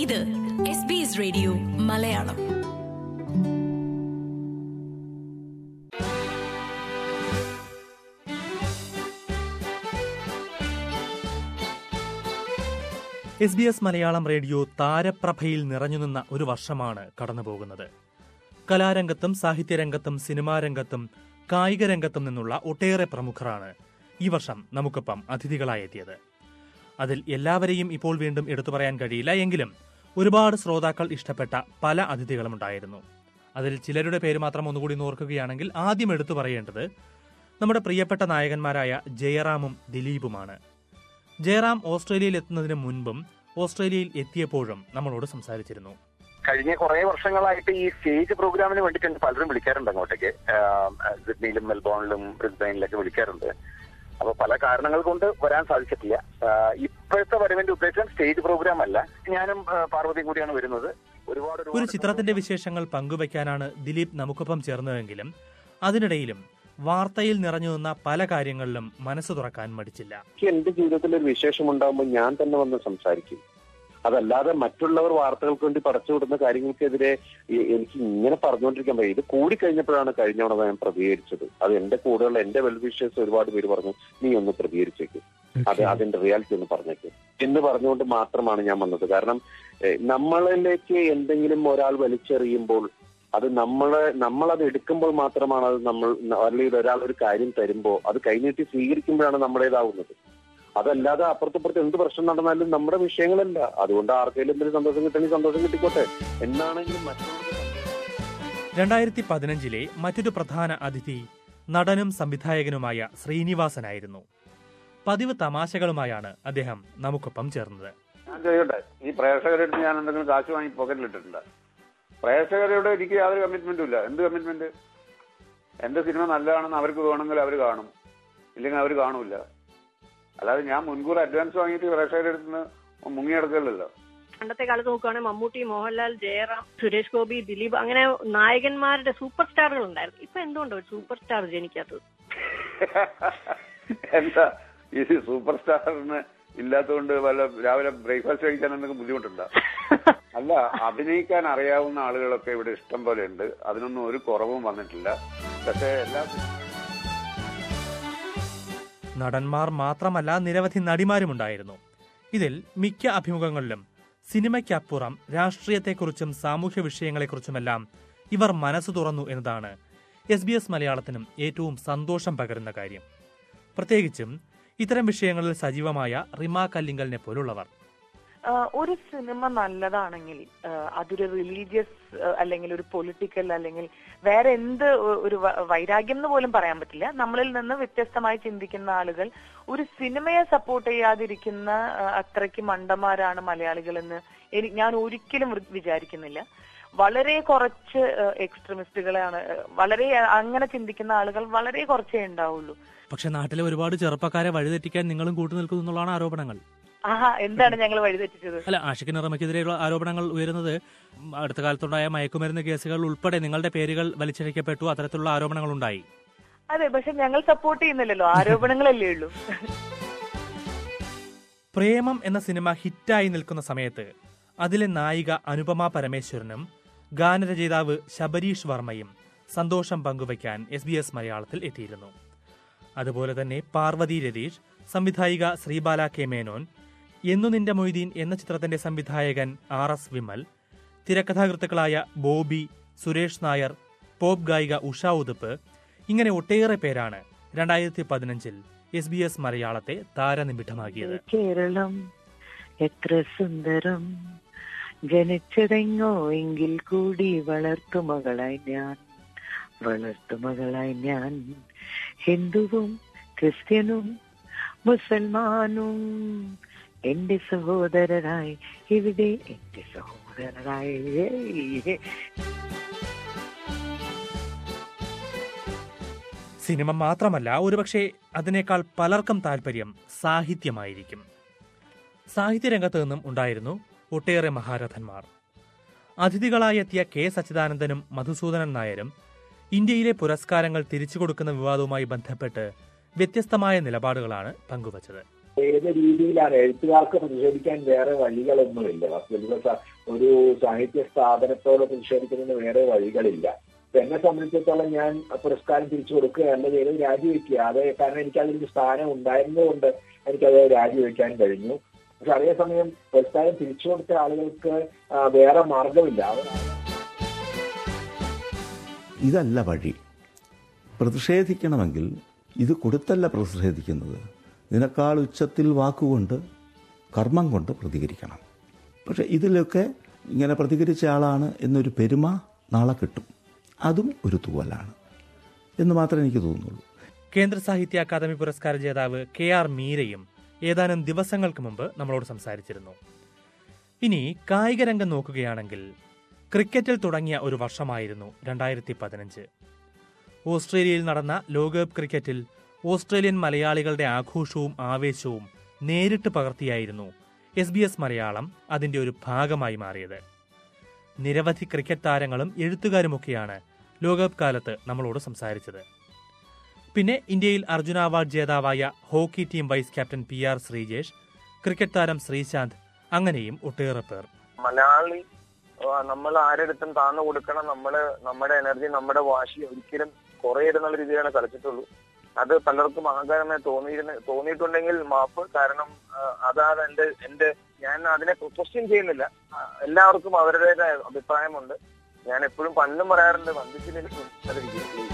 ഇത് S B S radio Malayalam S B S Malayalam radio താരപ്രഭയിൽ നിറഞ്ഞുനിന്ന ഒരു വർഷമാണ് കടന്നുപോകുന്നത് കലാരംഗത്തും സാഹിത്യരംഗത്തും സിനിമാ രംഗത്തും കായിക രംഗത്തും നിന്നുള്ള ഒട്ടേറെ പ്രമുഖരാണ് ഈ വർഷം നമുക്കൊപ്പം അതിഥികളായി എത്തിയത് അതിൽ എല്ലാവരെയും ഇപ്പോൾ വീണ്ടും എടുത്തു പറയാൻ കഴിയില്ല എങ്കിലും ഒരുപാട് ശ്രോതാക്കൾ ഇഷ്ടപ്പെട്ട പല അതിഥികളും ഉണ്ടായിരുന്നു അതിൽ ചിലരുടെ പേര് മാത്രം ഒന്നുകൂടി നോർക്കുകയാണെങ്കിൽ ആദ്യം എടുത്തു പറയേണ്ടത് നമ്മുടെ പ്രിയപ്പെട്ട നായകന്മാരായ ജയറാമും ദിലീപുമാണ് ജയറാം ഓസ്ട്രേലിയയിൽ എത്തുന്നതിന് മുൻപും ഓസ്ട്രേലിയയിൽ എത്തിയപ്പോഴും നമ്മളോട് സംസാരിച്ചിരുന്നു കഴിഞ്ഞ കുറെ വർഷങ്ങളായിട്ട് ഈ സ്റ്റേജ് പ്രോഗ്രാമിന് വേണ്ടിയിട്ട് എന്നെ പലരും വിളിക്കാറുണ്ട് അങ്ങോട്ടേക്ക് ആം, സിഡ്നിയിലും മെൽബോണിലും ബ്രിസ്ബെയിനിലൊക്കെ വിളിക്കാറുണ്ട് അപ്പൊ പല കാരണങ്ങൾ കൊണ്ട് വരാൻ സാധിച്ചിട്ടില്ല ആ, ഇപ്പോഴത്തെ വരവിന്റെ ഉദ്ദേശം സ്റ്റേജ് പ്രോഗ്രാം അല്ല ഞാനും ആ, പാർവതിയും കൂടിയാണ് വരുന്നത് ഒരുപാട് ഒരു ഒരുപാട് ചിത്രത്തിന്റെ വിശേഷങ്ങൾ പങ്കുവയ്ക്കാനാണ് ദിലീപ് നമുക്കൊപ്പം ചേർന്നതെങ്കിലും അതിനിടയിലും വാർത്തയിൽ നിറഞ്ഞു നിന്ന പല കാര്യങ്ങളിലും മനസ്സ് തുറക്കാൻ മടിച്ചില്ല എനിക്ക് എന്റെ ജീവിതത്തിൽ ഒരു വിശേഷം ഉണ്ടാകുമ്പോൾ ഞാൻ തന്നെ വന്ന് സംസാരിക്കും അതല്ലാതെ മറ്റുള്ളവർ വാർത്തകൾക്ക് വേണ്ടി പടച്ചുവിടുന്ന കാര്യങ്ങൾക്കെതിരെ എ- എനിക്ക് ഇങ്ങനെ പറഞ്ഞുകൊണ്ടിരിക്കാൻ പറ്റും ഇത് കൂടിക്കഴിഞ്ഞപ്പോഴാണ് കഴിഞ്ഞ തവണ ഞാൻ പ്രതികരിച്ചത് അത് എന്റെ കൂടെയുള്ള എന്റെ വെൽവിഷേഴ്സ് ഒരുപാട് പേര് പറഞ്ഞു നീ ഒന്ന് പ്രതികരിച്ചേക്ക് അത് അതിന്റെ റിയാലിറ്റി ഒന്ന് പറഞ്ഞേക്ക് എന്ന് പറഞ്ഞുകൊണ്ട് മാത്രമാണ് ഞാൻ വന്നത് കാരണം എഹ്, നമ്മളിലേക്ക് എന്തെങ്കിലും ഒരാൾ വലിച്ചെറിയുമ്പോൾ അത് നമ്മളെ നമ്മളത് എടുക്കുമ്പോൾ മാത്രമാണ് അത് നമ്മൾ അല്ലെങ്കിൽ ഒരാൾ ഒരു കാര്യം തരുമ്പോൾ അത് കൈനീട്ടി സ്വീകരിക്കുമ്പോഴാണ് നമ്മുടേതാവുന്നത് അതല്ലാതെ അപ്പുറത്തപ്പുറത്ത് എന്ത് പ്രശ്നം നടന്നാലും നമ്മുടെ വിഷയങ്ങളല്ല അതുകൊണ്ട് ആർക്കെങ്കിലും എന്തെങ്കിലും സന്തോഷം കിട്ടണമെങ്കിൽ സന്തോഷം കിട്ടിക്കോട്ടെ എന്നാണെങ്കിലും മറ്റുള്ളവർക്ക് സന്തോഷം രണ്ടായിരത്തി പതിനഞ്ചിലെ മറ്റൊരു പ്രധാന അതിഥി നടനും സംവിധായകനുമായ ശ്രീനിവാസനായിരുന്നു പതിവ് തമാശകളുമായാണ് അദ്ദേഹം നമുക്കൊപ്പം ചേർന്നത് ഞാൻ ചോദിക്കട്ടെ ഈ പ്രേക്ഷകരുടെ അടുത്ത് ഞാൻ എന്തെങ്കിലും കാശ് വാങ്ങി പോക്കറ്റിൽ ഇട്ടിട്ടുണ്ട് പ്രേക്ഷകരോട് എനിക്ക് യാതൊരു കമ്മിറ്റ്മെന്റും ഇല്ല എന്ത് കമ്മിറ്റ്മെന്റ് എന്റെ സിനിമ നല്ലതാണെന്ന് അവർക്ക് വേണമെങ്കിൽ അവർ കാണും ഇല്ലെങ്കിൽ അവർ കാണൂല അല്ലാതെ ഞാൻ മുൻകൂർ അഡ്വാൻസ് വാങ്ങിയിട്ട് പ്രേക്ഷകരുടെ അടുത്ത് നിന്ന് മുങ്ങിയെടുക്കലല്ലോ പണ്ടത്തെ കാലത്ത് നോക്കുകയാണെങ്കിൽ മമ്മൂട്ടി മോഹൻലാൽ ജയറാം സുരേഷ് ഗോപി ദിലീപ് അങ്ങനെ നായകന്മാരുടെ സൂപ്പർ സ്റ്റാറുകൾ ഉണ്ടായിരുന്നു ഇപ്പൊ എന്തുകൊണ്ടോ ഒരു സൂപ്പർ സ്റ്റാർ ജനിക്കാത്തത് എന്താ ഈ സൂപ്പർ സ്റ്റാറിന് ഇല്ലാത്തതുകൊണ്ട് വല്ല രാവിലെ ബ്രേക്ക്ഫാസ്റ്റ് കഴിക്കാൻ എന്തെങ്കിലും ബുദ്ധിമുട്ടുണ്ടോ അല്ല അഭിനയിക്കാൻ അറിയാവുന്ന ആളുകളൊക്കെ ഇവിടെ ഇഷ്ടം പോലെ ഉണ്ട് അതിനൊന്നും ഒരു കുറവും വന്നിട്ടില്ല പക്ഷേ എല്ലാ നടന്മാർ മാത്രമല്ല നിരവധി നടിമാരുമുണ്ടായിരുന്നു ഇതിൽ മിക്ക അഭിമുഖങ്ങളിലും സിനിമയ്ക്കപ്പുറം രാഷ്ട്രീയത്തെക്കുറിച്ചും സാമൂഹ്യ വിഷയങ്ങളെക്കുറിച്ചുമെല്ലാം ഇവർ മനസ്സ് തുറന്നു എന്നതാണ് എസ് ബി എസ് മലയാളത്തിനും ഏറ്റവും സന്തോഷം പകരുന്ന കാര്യം പ്രത്യേകിച്ചും ഇത്തരം വിഷയങ്ങളിൽ സജീവമായ റിമ കല്ലിങ്കലിനെ പോലുള്ളവർ ആഹ് ഒരു സിനിമ നല്ലതാണെങ്കിൽ ആഹ് അതൊരു റിലീജിയസ് അല്ലെങ്കിൽ ഒരു പൊളിറ്റിക്കൽ അല്ലെങ്കിൽ വേറെ എന്ത് ഒ- ഒരു വ- വൈരാഗ്യം എന്ന് പോലും പറയാൻ പറ്റില്ല നമ്മളിൽ നിന്ന് വ്യത്യസ്തമായി ചിന്തിക്കുന്ന ആളുകൾ ഒരു സിനിമയെ സപ്പോർട്ട് ചെയ്യാതിരിക്കുന്ന ആഹ് അത്രയ്ക്ക് മണ്ടന്മാരാണ് മലയാളികൾ എന്ന് എനി- ഞാൻ ഒരിക്കലും വൃ- വിചാരിക്കുന്നില്ല വളരെ കുറച്ച് എക്സ്ട്രീമിസ്റ്റുകളാണ് ആഹ് വളരെ അങ്ങനെ ചിന്തിക്കുന്ന ആളുകൾ വളരെ കുറച്ചേ ഉണ്ടാവുള്ളൂ പക്ഷെ നാട്ടിലെ ഒരുപാട് ചെറുപ്പക്കാരെ വഴിതെറ്റിക്കാൻ നിങ്ങളും കൂട്ടുനിൽക്കുന്നു എന്നുള്ളതാണ് ആരോപണങ്ങൾ ആഹാ എന്താണ് ഞങ്ങൾ വഴിതെറ്റിച്ചത് അല്ല ആഷിഖ് നിറമയ്ക്കെതിരെയുള്ള ആരോപണങ്ങൾ ഉയരുന്നത് അടുത്ത കാലത്തുണ്ടായ മയക്കുമരുന്ന് കേസുകൾ ഉൾപ്പെടെ നിങ്ങളുടെ പേരുകൾ വലിച്ചിഴക്കപ്പെട്ടു അത്തരത്തിലുള്ള ആരോപണങ്ങൾ ഉണ്ടായി അതെ പക്ഷെ ഞങ്ങൾ സപ്പോർട്ട് ചെയ്യുന്നില്ലല്ലോ ആരോപണങ്ങളല്ലേ ഉള്ളൂ പ്രേമം എന്ന സിനിമ ഹിറ്റായി നിൽക്കുന്ന സമയത്ത് അതിലെ നായിക അനുപമ പരമേശ്വരനും ഗാനരചയിതാവ് ശബരീഷ് വർമ്മയും സന്തോഷം പങ്കുവയ്ക്കാൻ എസ് ബി എസ് മലയാളത്തിൽ എത്തിയിരുന്നു അതുപോലെ തന്നെ പാർവതി രതീഷ് സംവിധായിക ശ്രീബാല കെ മേനോൻ എന്നു നിന്റെ മൊയ്തീൻ എന്ന ചിത്രത്തിന്റെ സംവിധായകൻ ആർ എസ് വിമൽ തിരക്കഥാകൃത്തുക്കളായ ബോബി സുരേഷ് നായർ പോപ്പ് ഗായിക ഉഷ ഉതുപ്പ് ഇങ്ങനെ ഒട്ടേറെ പേരാണ് രണ്ടായിരത്തി പതിനഞ്ചിൽ എസ് ബി എസ് മലയാളത്തെ താരനിബിഡമാക്കിയത് കേരളം എത്ര സുന്ദരം ജനിച്ചതെങ്ങോ എങ്കിൽ കൂടി വളർത്തുമകളായി ഞാൻ വളർത്തുമകളായി ഞാൻ ഹിന്ദുവും ക്രിസ്ത്യനും മുസൽമാനും എന്റെ സഹോദരരായി ഇവിടെ എന്റെ സഹോദരരായി ഏയ്. സിനിമ മാത്രമല്ല ഒരുപക്ഷെ അതിനേക്കാൾ പലർക്കും താല്പര്യം സാഹിത്യമായിരിക്കും സാഹിത്യരംഗത്ത് നിന്നും ഉണ്ടായിരുന്നു ഒട്ടേറെ മഹാരഥന്മാർ അതിഥികളായി എത്തിയ കെ സച്ചിദാനന്ദനും മധുസൂദനൻ നായരും ഇന്ത്യയിലെ പുരസ്കാരങ്ങൾ തിരിച്ചു കൊടുക്കുന്ന വിവാദവുമായി ബന്ധപ്പെട്ട് വ്യത്യസ്തമായ നിലപാടുകളാണ് പങ്കുവച്ചത് ഏത് രീതിയിലാണ് എഴുത്തുകാർക്ക് പ്രതിഷേധിക്കാൻ വേറെ വഴികളൊന്നുമില്ല വാസ്തവത്തിൽ സ- ഒരു സാഹിത്യ സ്ഥാപനത്തോട് പ്രതിഷേധിക്കുന്നതിന് വേറെ വഴികളില്ല ഇപ്പൊ എന്നെ സംബന്ധിച്ചിടത്തോളം ഞാൻ പുരസ്കാരം തിരിച്ചു കൊടുക്കുകയല്ല ചെയ്തത് രാജിവെക്കുക അത് കാരണം എനിക്ക് അതിലൊരു സ്ഥാനം ഉണ്ടായിരുന്നതുകൊണ്ട് എനിക്കത് രാജിവെക്കാൻ കഴിഞ്ഞു പക്ഷെ അതേസമയം പുരസ്കാരം തിരിച്ചു കൊടുത്ത ആളുകൾക്ക് ആ, വേറെ മാർഗമില്ല അവർ ഇതല്ല വഴി പ്രതിഷേധിക്കണമെങ്കിൽ ഇത് കൊടുത്തല്ല പ്രതിഷേധിക്കുന്നത് ഇതിനേക്കാൾ ഉച്ചത്തിൽ വാക്കുകൊണ്ട് കർമ്മം കൊണ്ട് പ്രതികരിക്കണം പക്ഷെ ഇതിലൊക്കെ ഇങ്ങനെ പ്രതികരിച്ച ആളാണ് എന്നൊരു പെരുമ നാളെ കിട്ടും അതും ഒരു തൂവലാണ് എന്ന് മാത്രമേ എനിക്ക് തോന്നുന്നുള്ളൂ കേന്ദ്ര സാഹിത്യ അക്കാദമി പുരസ്കാര ജേതാവ് കെ ആർ മീരയും ഏതാനും ദിവസങ്ങൾക്ക് മുമ്പ് നമ്മളോട് സംസാരിച്ചിരുന്നു ഇനി കായിക രംഗം നോക്കുകയാണെങ്കിൽ ക്രിക്കറ്റിൽ തുടങ്ങിയ ഒരു വർഷമായിരുന്നു രണ്ടായിരത്തി പതിനഞ്ച് ഓസ്ട്രേലിയയിൽ നടന്ന ലോകകപ്പ് ക്രിക്കറ്റിൽ ഓസ്ട്രേലിയൻ മലയാളികളുടെ ആഘോഷവും ആവേശവും നേരിട്ട് പകർത്തിയായിരുന്നു എസ് ബി എസ് മലയാളം അതിന്റെ ഒരു ഭാഗമായി മാറിയത് നിരവധി ക്രിക്കറ്റ് താരങ്ങളും എഴുത്തുകാരുമൊക്കെയാണ് ലോകകപ്പ് കാലത്ത് നമ്മളോട് സംസാരിച്ചത് പിന്നെ ഇന്ത്യയിൽ അർജുന അവാർഡ് ജേതാവായ hockey team vice captain P R Sreejesh cricket താരം ശ്രീശാന്ത് അങ്ങനെയും ഒട്ടേറെ പേർ മലയാളി ആ, നമ്മൾ ആരെടുത്തും താന്നു കൊടുക്കണം നമ്മള് നമ്മുടെ എനർജി നമ്മുടെ വാശി ഒരിക്കലും കുറയരുന്നുള്ള രീതിയിലാണ് കളിച്ചിട്ടുള്ളൂ അത് പലർക്കും അഹങ്കാരമായി തോന്നിയിരുന്ന തോന്നിയിട്ടുണ്ടെങ്കിൽ മാപ്പ് കാരണം ആ, അതാണ് എന്റെ എന്റെ ഞാൻ അതിനെ ക്വസ്റ്റ്യൻ ചെയ്യുന്നില്ല ആ, എല്ലാവർക്കും അവരുടേതായ അഭിപ്രായമുണ്ട് ഞാൻ എപ്പോഴും പണ്ടും പറയാറുണ്ട് വന്ദിച്ചില്ലെങ്കിലും അത് വിജയിക്കും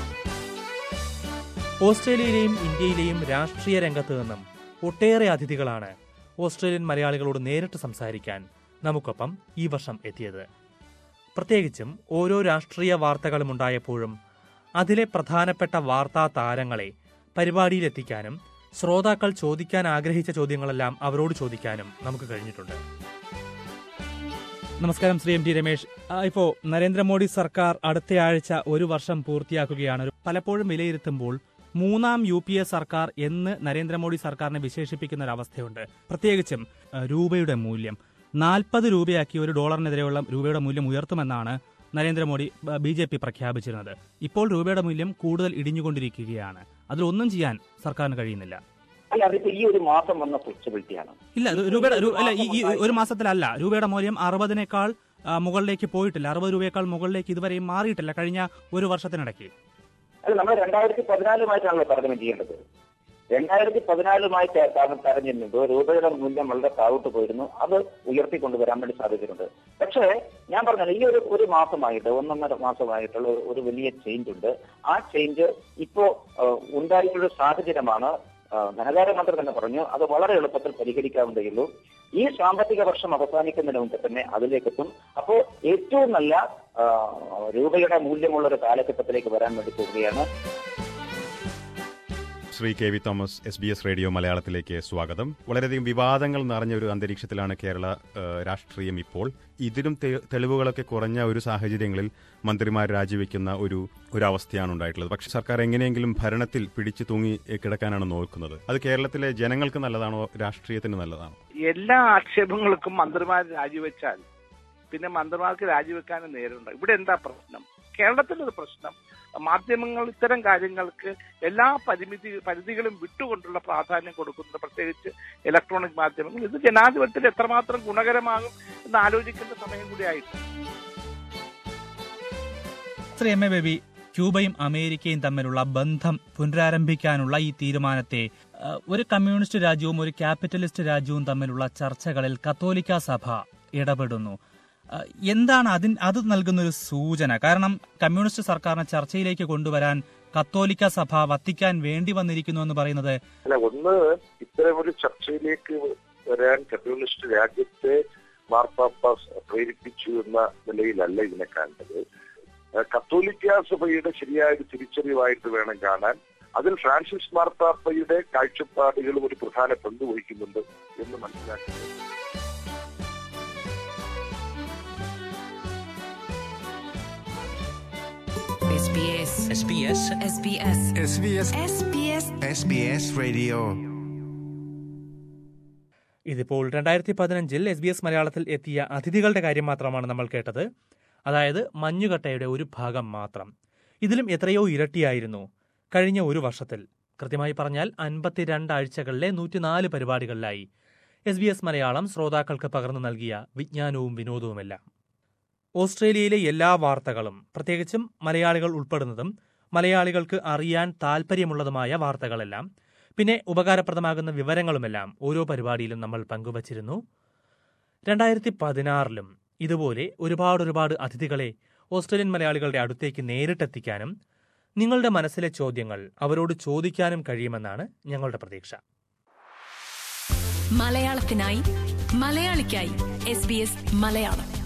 ഓസ്ട്രേലിയയിലെയും ഇന്ത്യയിലെയും രാഷ്ട്രീയ രംഗത്ത് നിന്നും ഒട്ടേറെ അതിഥികളാണ് ഓസ്ട്രേലിയൻ മലയാളികളോട് നേരിട്ട് സംസാരിക്കാൻ നമുക്കൊപ്പം ഈ വർഷം എത്തിയത് പ്രത്യേകിച്ചും ഓരോ രാഷ്ട്രീയ വാർത്തകളും ഉണ്ടായപ്പോഴും അതിലെ പ്രധാനപ്പെട്ട വാർത്താ താരങ്ങളെ പരിപാടിയിലെത്തിക്കാനും ശ്രോതാക്കൾ ചോദിക്കാൻ ആഗ്രഹിച്ച ചോദ്യങ്ങളെല്ലാം അവരോട് ചോദിക്കാനും നമുക്ക് കഴിഞ്ഞിട്ടുണ്ട് നമസ്കാരം ശ്രീ എം ടി രമേശ് ആ, ഇപ്പോ നരേന്ദ്രമോദി സർക്കാർ അടുത്തയാഴ്ച ഒരു വർഷം പൂർത്തിയാക്കുകയാണ് ഒരു- പലപ്പോഴും വിലയിരുത്തുമ്പോൾ മൂന്നാം യു പി എ സർക്കാർ എന്ന് നരേന്ദ്രമോദി സർക്കാരിനെ വിശേഷിപ്പിക്കുന്ന ഒരു അവസ്ഥയുണ്ട് പ്രത്യേകിച്ചും ആ, രൂപയുടെ മൂല്യം നാൽപ്പത് രൂപയാക്കി ഒരു ഡോളറിനെതിരെയുള്ള രൂപയുടെ മൂല്യം ഉയർത്തുമെന്നാണ് നരേന്ദ്രമോദി ബി ജെ പി പ്രഖ്യാപിച്ചിരുന്നത് ഇപ്പോൾ രൂപയുടെ മൂല്യം കൂടുതൽ ഇടിഞ്ഞുകൊണ്ടിരിക്കുകയാണ് അതിലൊന്നും ചെയ്യാൻ സർക്കാരിന് കഴിയുന്നില്ല അല്ല അതിപ്പോ ഈ ഒരു മാസം വന്ന ഫ്ലെക്സിബിലിറ്റിയാണ് ഇല്ല രു- രൂപയുടെ രു- അല്ല ഈ ഈ ഒരു മാസത്തിലല്ല രൂപയുടെ മൂല്യം അറുപതിനേക്കാൾ ആ, മുകളിലേക്ക് പോയിട്ടില്ല അറുപത് രൂപയേക്കാൾ മുകളിലേക്ക് ഇതുവരെയും മാറിയിട്ടില്ല കഴിഞ്ഞ ഒരു വർഷത്തിനിടയ്ക്ക് അല്ല നമ്മൾ രണ്ടായിരത്തി പതിനാലുമായിട്ടാണല്ലോ താരതമ്യം ചെയ്യേണ്ടത് രണ്ടായിരത്തി പതിനാലുമായി തരഞ്ഞിരുന്നത് രൂപയുടെ മൂല്യം വളരെ താഴോട്ട് പോയിരുന്നു അത് ഉയർത്തിക്കൊണ്ടുവരാൻ വേണ്ടി സാധിച്ചിട്ടുണ്ട് പക്ഷേ ഞാൻ പറഞ്ഞത് ഈ ഒരു ഒരു മാസമായിട്ട് ഒന്നൊന്നര മാസമായിട്ടുള്ള ഒരു- ഒരു വലിയ ചേഞ്ച് ഉണ്ട് ആ ചേഞ്ച് ഇപ്പോ ആ, ഉണ്ടായിട്ടുള്ള ഒരു സാഹചര്യമാണ് ആ, ധനകാര്യമന്ത്രി തന്നെ പറഞ്ഞു അത് വളരെ എളുപ്പത്തിൽ പരിഹരിക്കാവുന്നതേയുള്ളൂ ഈ സാമ്പത്തിക വർഷം അവസാനിക്കുന്നതിന് മുമ്പ് തന്നെ അതിലേക്കെത്തും അപ്പോൾ ഏറ്റവും നല്ല ആ, രൂപയുടെ മൂല്യമുള്ള ഒരു കാലഘട്ടത്തിലേക്ക് വരാൻ വേണ്ടി പോവുകയാണ് Shri K V Thomas S B S radio മലയാളത്തിലേക്ക് സ്വാഗതം വളരെയധികം വിവാദങ്ങൾ നിറഞ്ഞ ഒരു അന്തരീക്ഷത്തിലാണ് കേരള ഏഹ്, രാഷ്ട്രീയം ഇപ്പോൾ ഇതിലും തെ- തെളിവുകളൊക്കെ കുറഞ്ഞ ഒരു സാഹചര്യങ്ങളിൽ മന്ത്രിമാർ രാജിവെക്കുന്ന ഒരു ഒരു അവസ്ഥയാണ് ഉണ്ടായിട്ടുള്ളത് പക്ഷേ സർക്കാർ എങ്ങനെയെങ്കിലും ഭരണത്തിൽ പിടിച്ചു തൂങ്ങി ഏഹ്, കിടക്കാനാണ് നോക്കുന്നത് അത് കേരളത്തിലെ ജനങ്ങൾക്ക് നല്ലതാണോ രാഷ്ട്രീയത്തിന് നല്ലതാണോ എല്ലാ ആക്ഷേപങ്ങൾക്കും മന്ത്രിമാർ രാജിവെച്ചാൽ പിന്നെ മന്ത്രിമാർക്ക് രാജിവെക്കാനും നേരമുണ്ട് ഇവിടെ എന്താ പ്രശ്നം കേരളത്തിലൊരു പ്രശ്നം മാധ്യമങ്ങൾ ഇത്തരം കാര്യങ്ങൾക്ക് എല്ലാ പരിമിതി പരിധികളും വിട്ടുകൊണ്ടുള്ള പ്രാധാന്യം കൊടുക്കുന്നത് പ്രത്യേകിച്ച് ഇലക്ട്രോണിക് മാധ്യമങ്ങൾ ഇത് ജനാധിപത്യത്തിൽ എത്രമാത്രം ഗുണകരമാകും എന്ന് ആലോചിക്കേണ്ട സമയം കൂടി ആയിട്ട് ശ്രീ എം എ ബേബി ക്യൂബയും അമേരിക്കയും തമ്മിലുള്ള ബന്ധം പുനരാരംഭിക്കാനുള്ള ഈ തീരുമാനത്തെ ആ, ഒരു കമ്മ്യൂണിസ്റ്റ് രാജ്യവും ഒരു ക്യാപിറ്റലിസ്റ്റ് രാജ്യവും തമ്മിലുള്ള ചർച്ചകളിൽ കത്തോലിക്ക സഭ ഇടപെടുന്നു ആ, എന്താണ് അതിൻ അത് നൽകുന്ന ഒരു സൂചന കാരണം കമ്മ്യൂണിസ്റ്റ് സർക്കാരിനെ ചർച്ചയിലേക്ക് കൊണ്ടുവരാൻ കത്തോലിക്ക സഭ വത്തിക്കാൻ വേണ്ടി വന്നിരിക്കുന്നു എന്ന് പറയുന്നത് അല്ല ഒന്ന് ഇത്തരം ഒരു ചർച്ചയിലേക്ക് വരാൻ കമ്മ്യൂണിസ്റ്റ് രാജ്യത്തെ മാർപ്പാപ്പ പ്രേരിപ്പിച്ചു എന്ന നിലയിലല്ല ഇതിനെ കണ്ടത് ഏഹ് കത്തോലിക്ക സഭയുടെ ശരിയായ ഒരു തിരിച്ചറിവായിട്ട് വേണം കാണാൻ അതിൽ ഫ്രാൻസിസ് മാർപ്പാപ്പയുടെ കാഴ്ചപ്പാടുകളും ഒരു പ്രധാന പങ്ക് വഹിക്കുന്നുണ്ട് എന്ന് മനസ്സിലാക്കുന്നത് SBS SBS SBS SBS SBS SBS Radio. ഇതിപ്പോൾ രണ്ടായിരത്തി പതിനഞ്ചിൽ എസ് ബി എസ് മലയാളത്തിൽ എത്തിയ അതിഥികളുടെ കാര്യം മാത്രമാണ് നമ്മൾ കേട്ടത് അതായത് മഞ്ഞുകട്ടയുടെ ഒരു ഭാഗം മാത്രം ഇതിലും എത്രയോ ഇരട്ടിയായിരുന്നു കഴിഞ്ഞ ഒരു വർഷത്തിൽ കൃത്യമായി പറഞ്ഞാൽ അൻപത്തിരണ്ട് ആഴ്ചകളിലെ നൂറ്റിനാല് പരിപാടികളിലായി എസ് ബി എസ് മലയാളം ശ്രോതാക്കൾക്ക് പകർന്നു നൽകിയ വിജ്ഞാനവും വിനോദവുമെല്ലാം ഓസ്ട്രേലിയയിലെ എല്ലാ വാർത്തകളും പ്രത്യേകിച്ചും മലയാളികൾ ഉൾപ്പെടുന്നതും മലയാളികൾക്ക് അറിയാൻ താൽപ്പര്യമുള്ളതുമായ വാർത്തകളെല്ലാം പിന്നെ ഉപകാരപ്രദമാകുന്ന വിവരങ്ങളുമെല്ലാം ഓരോ പരിപാടിയിലും നമ്മൾ പങ്കുവച്ചിരുന്നു രണ്ടായിരത്തി പതിനാറിലും ഇതുപോലെ ഒരുപാട് ഒരുപാട് അതിഥികളെ ഓസ്ട്രേലിയൻ മലയാളികളുടെ അടുത്തേക്ക് നേരിട്ടെത്തിക്കാനും നിങ്ങളുടെ മനസ്സിലെ ചോദ്യങ്ങൾ അവരോട് ചോദിക്കാനും കഴിയുമെന്നാണ് ഞങ്ങളുടെ പ്രതീക്ഷ മലയാളത്തിനായി മലയാളിക്കായി എസ് ബി എസ് മലയാളം